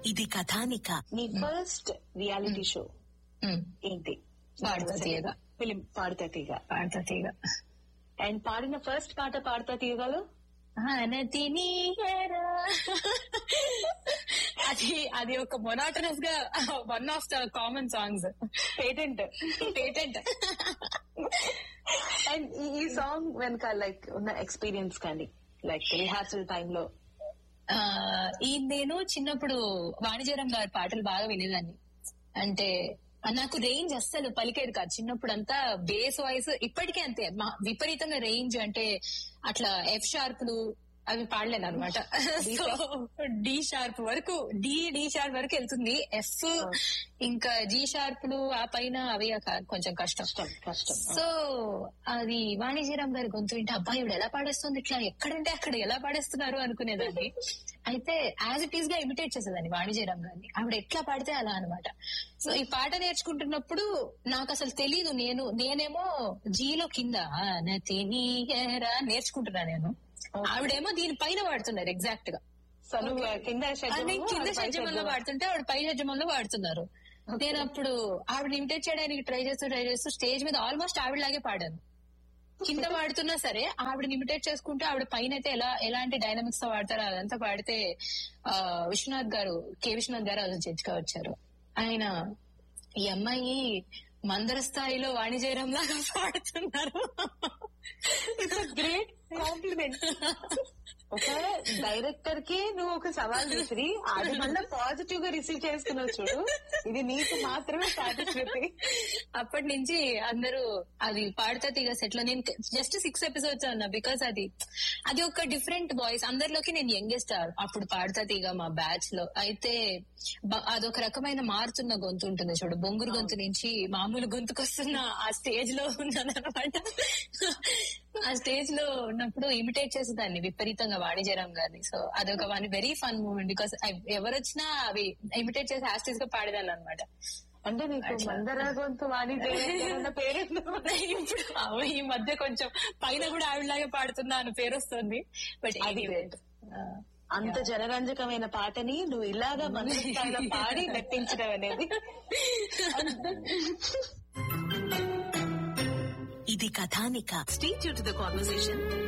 ఇది కథానిక నీ ఫస్ట్ రియాలిటీ షో ఉమ్, ఏంటి పాడుతా తీయగా ఫిలిం పాడుతా తీగ పాడుతా తీయగా అండ్ పాడిన ఫస్ట్ పాట పాడుతా తీయగలు ఆనతి నీయరా. అది అది ఒక మొనాటనస్ గా one of the common songs patent patent and ఈ సాంగ్ వెనక లైక్ ఉన్న ఎక్స్పీరియన్స్ కానీ లైక్ రిహార్సల్ టైంలో ఆ, ఈ నేను చిన్నప్పుడు వాణిజ్యరం గారి పాటలు బాగా వినేదాన్ని అంటే ఆ, నాకు రేంజ్ అస్సలు పలికేది కాదు చిన్నప్పుడు అంతా బేస్ వాయిస్ ఇప్పటికే అంతే మా- విపరీతంగా రేంజ్ అంటే అట్లా ఎఫ్ షార్ప్లు అవి పాడలేను అనమాట డి షార్ప్ వరకు డి డి షార్ప్ వరకు వెళ్తుంది ఎఫ్ ఇంకా జీ షార్ప్లు ఆ పైన అవి క- కొంచెం కష్టం కష్టం కష్టం సో అది వాణిజ్యరామ్ గారి గొంతు వింటే అబ్బాయి ఇవిడ ఎలా పాడేస్తుంది ఇట్లా ఎక్కడంటే అక్కడ ఎలా పాడేస్తున్నారు అనుకునేదాన్ని అయితే యాజ్ ఇట్ ఈస్ గా ఇమిటేట్ చేసేదాన్ని వాణిజ్యరామ్ గారిని ఆవిడ ఎట్లా పాడితే అలా అన్నమాట సో ఈ పాట నేర్చుకుంటున్నప్పుడు నాకు అసలు తెలీదు నేను నేనేమో జీలో కింద నతి నీయరా నేర్చుకుంటున్నా నేను ఆవిడేమో దీని పైన వాడుతున్నారు ఎగ్జాక్ట్ గా సో నువ్వు కింద అది షడ్జమము, కింద ఆవిడ పై షడ్జమంలో షడ్జమము. వాడుతుంటే ఆవిడ పై షడ్జమంలో వాడుతున్నారు నేను అప్పుడు ఆవిడ ఇమిటేట్ చేయడానికి ట్రై చేస్తూ ట్రై చేస్తూ స్టేజ్ మీద ఆల్మోస్ట్ ఆవిడలాగే పాడాను కింద వాడుతున్నా సరే ఆవిడ ఇమిటేట్ చేసుకుంటూ ఆవిడ పైన అయితే ఎలా ఎలాంటి డైనమిక్స్ తో వాడతారో అదంతా పాడితే ఆ విశ్వనాథ్ గారు కే విశ్వనాథ్ గారు అది జడ్జ్ గా వచ్చారు ఆయన ఈ అమ్మాయి మందర స్థాయిలో వాణిజ్యరం లాగా పాడుతున్నారు గ్రేట్ కాంప్లిమెంట్ ఒక డైరెక్టర్ కి నువ్వు ఒక సవాల్ విసిరి అది మళ్ళీ పాజిటివ్ గా రిసీవ్ చేసుకున్నావు చూడు ఇది నీకు మాత్రమే సాటిస్ఫై అప్పటి నుంచి అందరూ అది పాడుతా తీగ సెట్ లో నేను జస్ట్ సిక్స్ ఎపిసోడ్స్ అన్నా బికాస్ అది అది ఒక డిఫరెంట్ వాయిస్ అందరిలోకి నేను యంగెస్ట్ అప్పుడు పాడుతా తీగ మా బ్యాచ్ లో అయితే బ- అదొక రకమైన మారుతున్న గొంతు ఉంటుంది చూడు బొంగురు గొంతు నుంచి మామూలు గొంతుకొస్తున్న ఆ స్టేజ్ లో ఉన్నానమాట ఆ స్టేజ్ లో ఉన్నప్పుడు ఇమిటేట్ చేసేదాన్ని విపరీతంగా వాణిజ్యరామ్ గారిని సో అదొక one very fun moment because ఎవరు వచ్చినా అవి ఇమిటేట్ చేసి యాస్టీస్ గా పాడేదాన్ని అనమాట అంటే నీకు మందర గొంతు వాణి అన్న పేరు ఇప్పుడు ఆమె ఈ మధ్య కొంచెం పైన కూడా ఆవిడలాగే పాడుతున్నా అని పేరు వస్తుంది బట్ అది great. అంత జనరంజకమైన పాటని నువ్వు ఇలాగా మన స్థాయిలో పాడి నటించడం అనేది ఇది కథానిక స్టే టు ద కాన్వర్సేషన్